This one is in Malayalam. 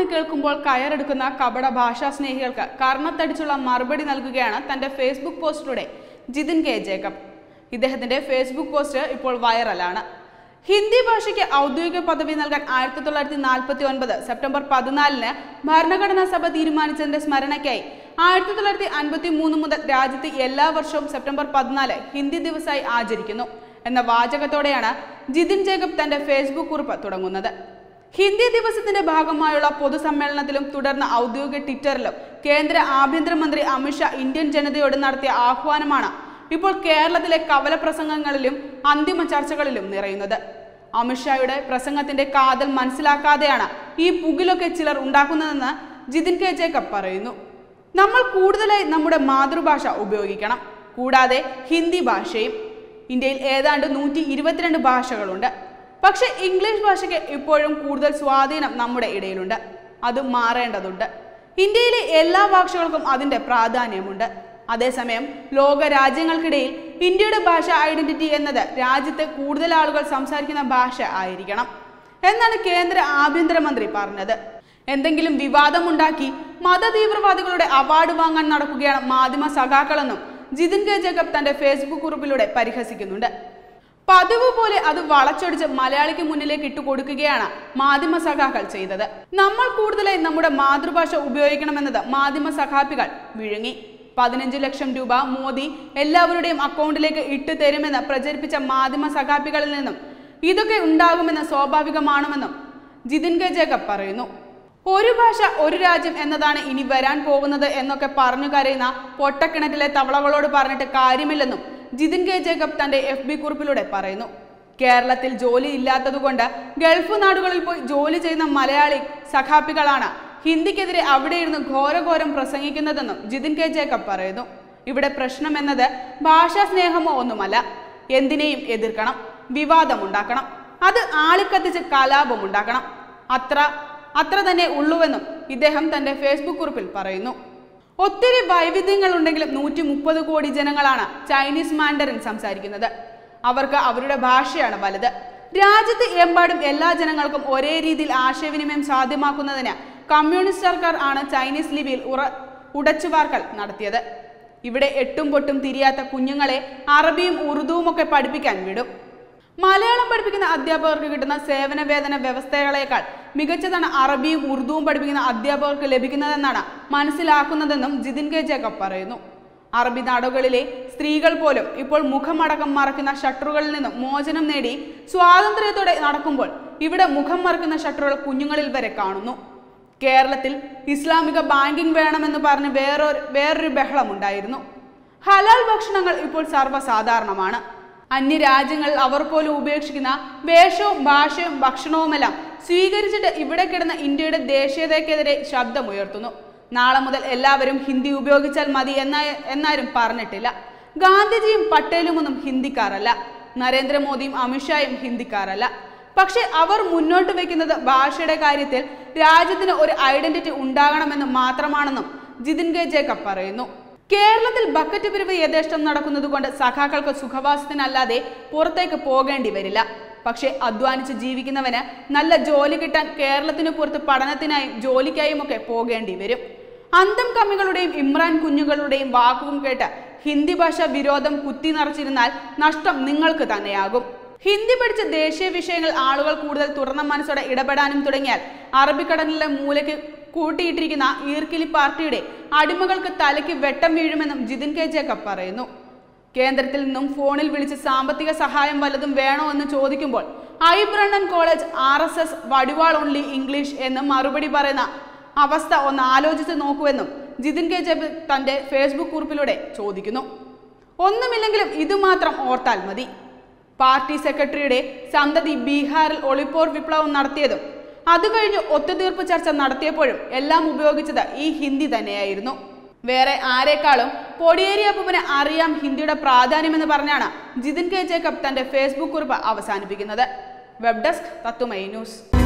എന്ന് കേൾക്കുമ്പോൾ കയറെടുക്കുന്ന കപട ഭാഷാ സ്നേഹികൾക്ക് കർണത്തടിച്ചുള്ള മറുപടി നൽകുകയാണ് തന്റെ ഫേസ്ബുക്ക് പോസ്റ്റിലൂടെ ജിതിൻ കെ ജേക്കബ് ഇദ്ദേഹത്തിന്റെ ഫേസ്ബുക്ക് പോസ്റ്റ് ഇപ്പോൾ വൈറലാണ് ഹിന്ദി ഭാഷയ്ക്ക് ഔദ്യോഗിക പദവി നൽകാൻ ആയിരത്തി തൊള്ളായിരത്തി നാൽപ്പത്തി ഒൻപത് സെപ്റ്റംബർ പതിനാലിന് ഭരണഘടനാ സഭ തീരുമാനിച്ചതിന്റെ സ്മരണയ്ക്കായി ആയിരത്തി തൊള്ളായിരത്തി അൻപത്തി മൂന്ന് മുതൽ രാജ്യത്ത് എല്ലാ വർഷവും സെപ്റ്റംബർ പതിനാല് ഹിന്ദി ദിവസമായി ആചരിക്കുന്നു എന്ന വാചകത്തോടെയാണ് ജിതിൻ ജേക്കബ് തന്റെ ഫേസ്ബുക്ക് കുറിപ്പ് തുടങ്ങുന്നത് ഹിന്ദി ദിവസത്തിന്റെ ഭാഗമായുള്ള പൊതുസമ്മേളനത്തിലും തുടർന്ന് ഔദ്യോഗിക ട്വിറ്ററിലും കേന്ദ്ര ആഭ്യന്തരമന്ത്രി അമിത്ഷാ ഇന്ത്യൻ ജനതയോട് നടത്തിയ ആഹ്വാനമാണ് ഇപ്പോൾ കേരളത്തിലെ കവല പ്രസംഗങ്ങളിലും അന്തിമ ചർച്ചകളിലും നിറയുന്നത് അമിത്ഷായുടെ പ്രസംഗത്തിന്റെ കാതൽ മനസ്സിലാക്കാതെയാണ് ഈ പുകിലൊക്കെ ചിലർ ഉണ്ടാക്കുന്നതെന്ന് ജിതിൻ കെ ജേക്കബ് പറയുന്നു നമ്മൾ കൂടുതലായി നമ്മുടെ മാതൃഭാഷ ഉപയോഗിക്കണം കൂടാതെ ഹിന്ദി ഭാഷയും ഇന്ത്യയിൽ ഏതാണ്ട് നൂറ്റി ഇരുപത്തിരണ്ട് ഭാഷകളുണ്ട് പക്ഷെ ഇംഗ്ലീഷ് ഭാഷയ്ക്ക് ഇപ്പോഴും കൂടുതൽ സ്വാധീനം നമ്മുടെ ഇടയിലുണ്ട് അത് മാറേണ്ടതുണ്ട് ഇന്ത്യയിലെ എല്ലാ ഭാഷകൾക്കും അതിൻ്റെ പ്രാധാന്യമുണ്ട് അതേസമയം ലോക രാജ്യങ്ങൾക്കിടയിൽ ഇന്ത്യയുടെ ഭാഷ ഐഡന്റിറ്റി എന്നത് രാജ്യത്ത് കൂടുതൽ ആളുകൾ സംസാരിക്കുന്ന ഭാഷ ആയിരിക്കണം എന്നാണ് കേന്ദ്ര ആഭ്യന്തരമന്ത്രി പറഞ്ഞത് എന്തെങ്കിലും വിവാദമുണ്ടാക്കി മതതീവ്രവാദികളുടെ അവാർഡ് വാങ്ങാൻ നടക്കുകയാണ് മാധ്യമ സഖാക്കളെന്നും ജിതിൻ കെ ജേക്കബ് തന്റെ ഫേസ്ബുക്ക് കുറിപ്പിലൂടെ പരിഹസിക്കുന്നുണ്ട് പതിവ് പോലെ അത് വളച്ചൊടിച്ച് മലയാളിക്ക് മുന്നിലേക്ക് ഇട്ടുകൊടുക്കുകയാണ് മാധ്യമ സഖാക്കൾ ചെയ്തത് നമ്മൾ കൂടുതലായി നമ്മുടെ മാതൃഭാഷ ഉപയോഗിക്കണമെന്നത് മാധ്യമ സഖാപ്പികൾ വിഴുങ്ങി പതിനഞ്ച് ലക്ഷം രൂപ മോദി എല്ലാവരുടെയും അക്കൗണ്ടിലേക്ക് ഇട്ടു തരുമെന്ന് പ്രചരിപ്പിച്ച മാധ്യമ സഖാപ്പികളിൽ നിന്നും ഇതൊക്കെ ഉണ്ടാകുമെന്ന് സ്വാഭാവികമാണെന്നും ജിതിൻ കെ ജേക്കബ് പറയുന്നു ഒരു ഭാഷ ഒരു രാജ്യം എന്നതാണ് ഇനി വരാൻ പോകുന്നത് എന്നൊക്കെ പറഞ്ഞു കരയുന്ന പൊട്ടക്കിണറ്റിലെ തവളകളോട് പറഞ്ഞിട്ട് കാര്യമില്ലെന്നും ജിതിൻ കെ ജേക്കബ് തന്റെ എഫ് ബി കുറിപ്പിലൂടെ പറയുന്നു കേരളത്തിൽ ജോലി ഇല്ലാത്തതുകൊണ്ട് ഗൾഫ് നാടുകളിൽ പോയി ജോലി ചെയ്യുന്ന മലയാളി സഖാപ്പികളാണ് ഹിന്ദിക്കെതിരെ അവിടെ ഇരുന്ന് ഘോരഘോരം പ്രസംഗിക്കുന്നതെന്നും ജിതിൻ കെ ജേക്കബ് പറയുന്നു ഇവിടെ പ്രശ്നം എന്നത് ഭാഷാ സ്നേഹമോ ഒന്നുമല്ല എന്തിനേയും എതിർക്കണം വിവാദമുണ്ടാക്കണം അത് ആളിക്കത്തിച്ച് കലാപമുണ്ടാക്കണം അത്ര അത്ര തന്നെ ഉള്ളുവെന്നും ഇദ്ദേഹം തന്റെ ഫേസ്ബുക്ക് കുറിപ്പിൽ പറയുന്നു ഒത്തിരി വൈവിധ്യങ്ങൾ ഉണ്ടെങ്കിലും നൂറ്റി മുപ്പത് കോടി ജനങ്ങളാണ് ചൈനീസ് മാൻഡറിൻ സംസാരിക്കുന്നത് അവർക്ക് അവരുടെ ഭാഷയാണ് വലുത് രാജ്യത്ത് എമ്പാടും എല്ലാ ജനങ്ങൾക്കും ഒരേ രീതിയിൽ ആശയവിനിമയം സാധ്യമാക്കുന്നതിന് കമ്മ്യൂണിസ്റ്റ് സർക്കാർ ആണ് ചൈനീസ് ലിപിയിൽ ഉറ ഉടച്ചുവാർക്കൽ നടത്തിയത് ഇവിടെ എട്ടും പൊട്ടും തിരിയാത്ത കുഞ്ഞുങ്ങളെ അറബിയും ഉറുദുവും ഒക്കെ പഠിപ്പിക്കാൻ വിടും മലയാളം പഠിപ്പിക്കുന്ന അധ്യാപകർക്ക് കിട്ടുന്ന സേവന വേതന വ്യവസ്ഥകളേക്കാൾ മികച്ചതാണ് അറബിയും ഉറുദുവും പഠിപ്പിക്കുന്ന അധ്യാപകർക്ക് ലഭിക്കുന്നതെന്നാണ് മനസ്സിലാക്കുന്നതെന്നും ജിതിൻ കെ ജേക്കബ് പറയുന്നു അറബി നാടുകളിലെ സ്ത്രീകൾ പോലും ഇപ്പോൾ മുഖമടക്കം മറക്കുന്ന ഷട്ടറുകളിൽ നിന്നും മോചനം നേടി സ്വാതന്ത്ര്യത്തോടെ നടക്കുമ്പോൾ ഇവിടെ മുഖം മറക്കുന്ന ഷട്ടറുകൾ കുഞ്ഞുങ്ങളിൽ വരെ കാണുന്നു കേരളത്തിൽ ഇസ്ലാമിക ബാങ്കിംഗ് വേണമെന്ന് പറഞ്ഞ് വേറൊരു വേറൊരു ബഹളമുണ്ടായിരുന്നു ഹലാൽ ഭക്ഷണങ്ങൾ ഇപ്പോൾ സർവ്വസാധാരണമാണ് അന്യരാജ്യങ്ങളിൽ അവർ പോലും ഉപേക്ഷിക്കുന്ന വേഷവും ഭാഷയും ഭക്ഷണവുമെല്ലാം സ്വീകരിച്ചിട്ട് ഇവിടെ കിടന്ന ഇന്ത്യയുടെ ദേശീയതയ്ക്കെതിരെ ശബ്ദമുയർത്തുന്നു നാളെ മുതൽ എല്ലാവരും ഹിന്ദി ഉപയോഗിച്ചാൽ മതി എന്നാ എന്നാരും പറഞ്ഞിട്ടില്ല ഗാന്ധിജിയും പട്ടേലുമൊന്നും ഹിന്ദിക്കാരല്ല നരേന്ദ്രമോദിയും അമിത്ഷായും ഹിന്ദിക്കാരല്ല പക്ഷെ അവർ മുന്നോട്ട് വയ്ക്കുന്നത് ഭാഷയുടെ കാര്യത്തിൽ രാജ്യത്തിന് ഒരു ഐഡന്റിറ്റി ഉണ്ടാകണമെന്ന് മാത്രമാണെന്നും ജിതിൻ കെ ജേക്കബ് പറയുന്നു കേരളത്തിൽ ബക്കറ്റ് പിരിവ് യഥേഷ്ടം നടക്കുന്നത് കൊണ്ട് സഖാക്കൾക്ക് സുഖവാസത്തിനല്ലാതെ പുറത്തേക്ക് പോകേണ്ടി വരില്ല പക്ഷെ അധ്വാനിച്ച് ജീവിക്കുന്നവന് നല്ല ജോലി കിട്ടാൻ കേരളത്തിന് പുറത്ത് പഠനത്തിനായും ജോലിക്കായും ഒക്കെ പോകേണ്ടി വരും അന്തം കമ്മികളുടെയും ഇമ്രാൻ കുഞ്ഞുങ്ങളുടെയും വാക്കും കേട്ട് ഹിന്ദി ഭാഷ വിരോധം കുത്തി നിറച്ചിരുന്നാൽ നഷ്ടം നിങ്ങൾക്ക് തന്നെയാകും ഹിന്ദി പഠിച്ച ദേശീയ വിഷയങ്ങൾ ആളുകൾ കൂടുതൽ തുറന്ന മനസ്സോടെ ഇടപെടാനും തുടങ്ങിയാൽ അറബിക്കടലിലെ മൂലയ്ക്ക് കൂട്ടിയിട്ടിരിക്കുന്ന ഈർക്കിലി പാർട്ടിയുടെ അടിമകൾക്ക് തലയ്ക്ക് വെട്ടം വീഴുമെന്നും ജിതിൻ കെ ജേക്കബ് പറയുന്നു കേന്ദ്രത്തിൽ നിന്നും ഫോണിൽ വിളിച്ച് സാമ്പത്തിക സഹായം വല്ലതും വേണോ എന്ന് ചോദിക്കുമ്പോൾ ഐ ബ്രണ്ണൻ കോളേജ് ആർ എസ് എസ് വടിവാൾ ഓൺലി ഇംഗ്ലീഷ് എന്ന് മറുപടി പറയുന്ന അവസ്ഥ ഒന്ന് ആലോചിച്ച് നോക്കുമെന്നും ജിതിൻ കെ ജേബ് തന്റെ ഫേസ്ബുക്ക് കുറിപ്പിലൂടെ ചോദിക്കുന്നു ഒന്നുമില്ലെങ്കിലും ഇത് മാത്രം ഓർത്താൽ മതി പാർട്ടി സെക്രട്ടറിയുടെ സന്തതി ബീഹാറിൽ ഒളിപ്പോർ വിപ്ലവം നടത്തിയതും അത് കഴിഞ്ഞ് ഒത്തുതീർപ്പ് ചർച്ച നടത്തിയപ്പോഴും എല്ലാം ഉപയോഗിച്ചത് ഈ ഹിന്ദി തന്നെയായിരുന്നു വേറെ ആരെക്കാളും പൊടിയേരി അപ്പൂപ്പന് അറിയാം ഹിന്ദിയുടെ പ്രാധാന്യമെന്ന് പറഞ്ഞാണ് ജിതിൻ കെ ജേക്കബ് തന്റെ ഫേസ്ബുക്ക് കുറിപ്പ് അവസാനിപ്പിക്കുന്നത് വെബ് ഡെസ്ക് തത്തുമൈ ന്യൂസ്